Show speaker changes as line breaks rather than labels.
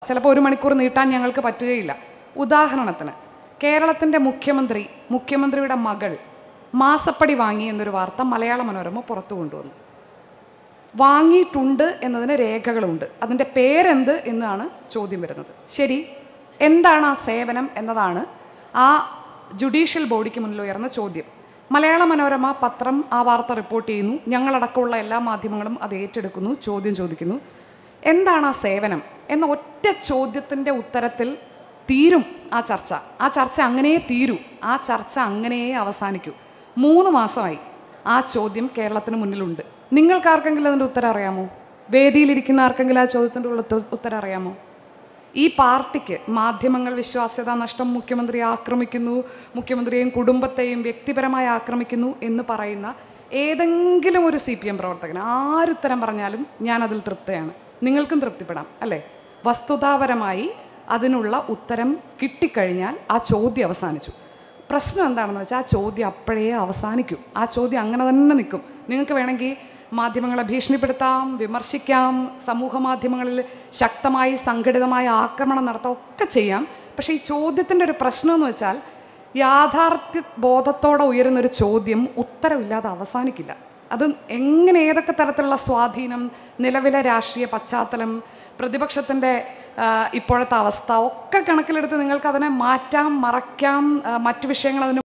ചിലപ്പോൾ ഒരു മണിക്കൂർ നീട്ടാൻ ഞങ്ങൾക്ക് പറ്റുകയില്ല ഉദാഹരണത്തിന് കേരളത്തിൻ്റെ മുഖ്യമന്ത്രി മുഖ്യമന്ത്രിയുടെ മകൾ മാസപ്പടി വാങ്ങി എന്നൊരു വാർത്ത മലയാള മനോരമ പുറത്തു കൊണ്ടുവന്നു വാങ്ങിയിട്ടുണ്ട് എന്നതിന് രേഖകളുണ്ട് അതിൻ്റെ പേരെന്ത് എന്നാണ് ചോദ്യം വരുന്നത് ശരി എന്താണ് ആ സേവനം എന്നതാണ് ആ ജുഡീഷ്യൽ ബോഡിക്ക് മുന്നിൽ ഉയർന്ന ചോദ്യം മലയാള മനോരമ പത്രം ആ വാർത്ത റിപ്പോർട്ട് ചെയ്യുന്നു ഞങ്ങളടക്കമുള്ള എല്ലാ മാധ്യമങ്ങളും അത് ഏറ്റെടുക്കുന്നു ചോദ്യം ചോദിക്കുന്നു എന്താണ് ആ സേവനം എന്ന ഒറ്റ ചോദ്യത്തിൻ്റെ ഉത്തരത്തിൽ തീരും ആ ചർച്ച ആ ചർച്ച അങ്ങനെ തീരൂ ആ ചർച്ച അങ്ങനെ അവസാനിക്കൂ മൂന്ന് മാസമായി ആ ചോദ്യം കേരളത്തിന് മുന്നിലുണ്ട് നിങ്ങൾക്കാർക്കെങ്കിലും അതിൻ്റെ ഉത്തരം അറിയാമോ വേദിയിലിരിക്കുന്ന ആർക്കെങ്കിലും ആ ചോദ്യത്തിൻ്റെ ഉള്ള ഉത്ത- ഉത്തരം അറിയാമോ ഈ പാർട്ടിക്ക് മാധ്യമങ്ങൾ വിശ്വാസ്യത നഷ്ടം മുഖ്യമന്ത്രി ആക്രമിക്കുന്നു മുഖ്യമന്ത്രിയെയും കുടുംബത്തെയും വ്യക്തിപരമായി ആക്രമിക്കുന്നു എന്ന് പറയുന്ന ഏതെങ്കിലും ഒരു സി പി എം പ്രവർത്തകൻ ആരുത്തരം പറഞ്ഞാലും ഞാൻ അതിൽ തൃപ്തയാണ് നിങ്ങൾക്കും തൃപ്തിപ്പെടാം അല്ലേ വസ്തുതാപരമായി അതിനുള്ള ഉത്തരം കിട്ടിക്കഴിഞ്ഞാൽ ആ ചോദ്യം അവസാനിച്ചു പ്രശ്നം എന്താണെന്ന് വെച്ചാൽ ആ ചോദ്യം അപ്പോഴേ അവസാനിക്കും ആ ചോദ്യം അങ്ങനെ തന്നെ നിൽക്കും നിങ്ങൾക്ക് വേണമെങ്കിൽ മാധ്യമങ്ങളെ ഭീഷണിപ്പെടുത്താം വിമർശിക്കാം സമൂഹ മാധ്യമങ്ങളിൽ ശക്തമായി സംഘടിതമായ ആക്രമണം നടത്താം ഒക്കെ ചെയ്യാം പക്ഷേ ഈ ചോദ്യത്തിൻ്റെ ഒരു പ്രശ്നം എന്ന് വെച്ചാൽ യാഥാർത്ഥ്യ ബോധത്തോടെ ഉയരുന്നൊരു ചോദ്യം ഉത്തരവില്ലാതെ അവസാനിക്കില്ല അത് എങ്ങനെ ഏതൊക്കെ തരത്തിലുള്ള സ്വാധീനം നിലവിലെ രാഷ്ട്രീയ പശ്ചാത്തലം പ്രതിപക്ഷത്തിൻ്റെ ആ, ഇപ്പോഴത്തെ അവസ്ഥ ഒക്കെ കണക്കിലെടുത്ത് നിങ്ങൾക്ക് അതിനെ മാറ്റാം മറയ്ക്കാം ആ, മറ്റു വിഷയങ്ങൾ അതിന്